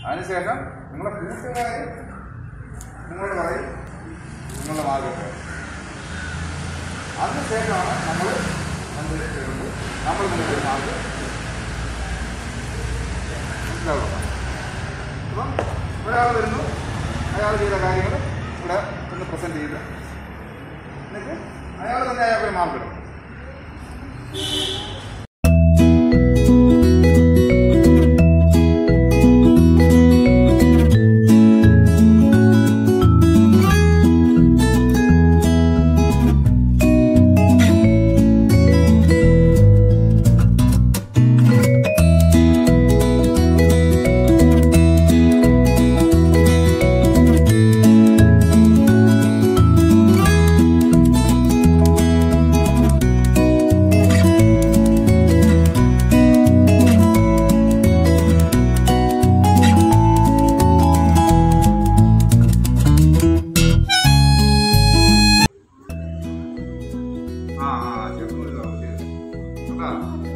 അതിനുശേഷം നിങ്ങളെ കൂട്ടുകാർ നിങ്ങളോട് പറയും നിങ്ങളുടെ മാർഗം അതിനുശേഷമാണ് നമ്മൾ എന്ത് ചെയ്യുന്നത് നമ്മൾ നിങ്ങളുടെ മാർഗം മനസ്സിലാവുക അപ്പം ഒരാൾ വരുന്നു അയാൾ ചെയ്ത കാര്യങ്ങൾ ഇവിടെ ഒന്ന് പ്രസൻറ്റ് ചെയ്ത് എന്നിട്ട് അയാൾ തന്നെ അയാൾക്ക് മാർക്ക് ഇടും ആ ആ ചെറുപ്പം ഇതാ, ശരി. കേട്ടാ?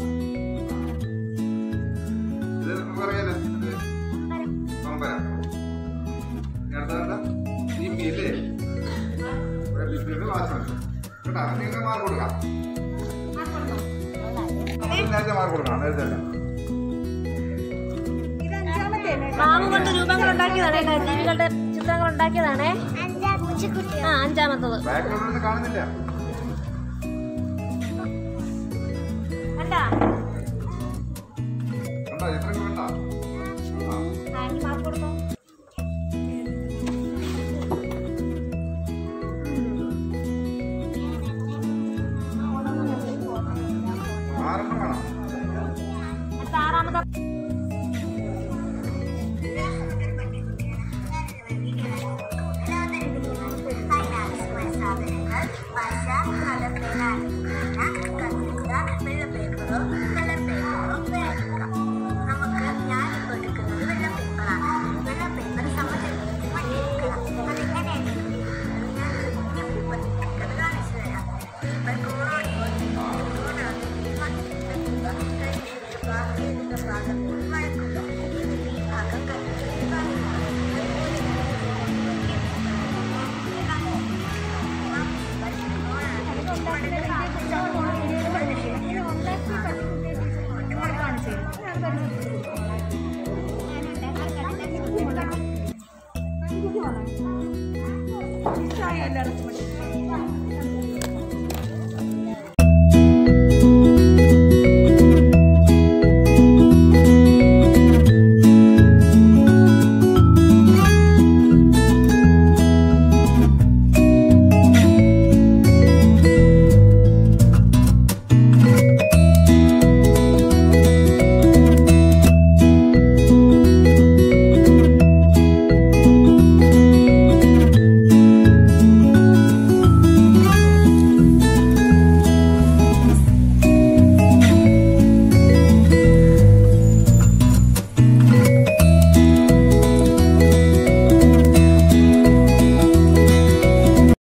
ഇത് നമുക്കറിയാലോ ഇത് പമ്പരം ഇനി അടുത്തതെന്താ ലിപി അല്ലേ ഇവിടെ ലിപിയുടെ വാച്ചുണ്ട് കേട്ടാ നിങ്ങൾക്ക് മാർക്ക് കൊടുക്കാം നമ്മൾ നേരത്തെ മാർക്ക് കൊടുക്കണം നേരത്തെ അല്ല മാവ് കൊണ്ട് രൂപങ്ങൾ ഉണ്ടാക്കിയതാണ് കേട്ടോ ജീവികളുടെ ചിത്രങ്ങൾ ഉണ്ടാക്കിയതാണേ ആ അഞ്ചാമത്തത് ബാക്കിലുള്ളതൊന്നും കാണുന്നില്ല കണ്ടാ കണ്ടോ ചിത്രങ്ങൾ കണ്ടോ ആ ആ, ഇനി മാർക്ക് കൊടുക്കാം ആറെണ്ണം വേണം അടുത്ത ആറാമത്തെ ചായ എല്ലാവർക്കും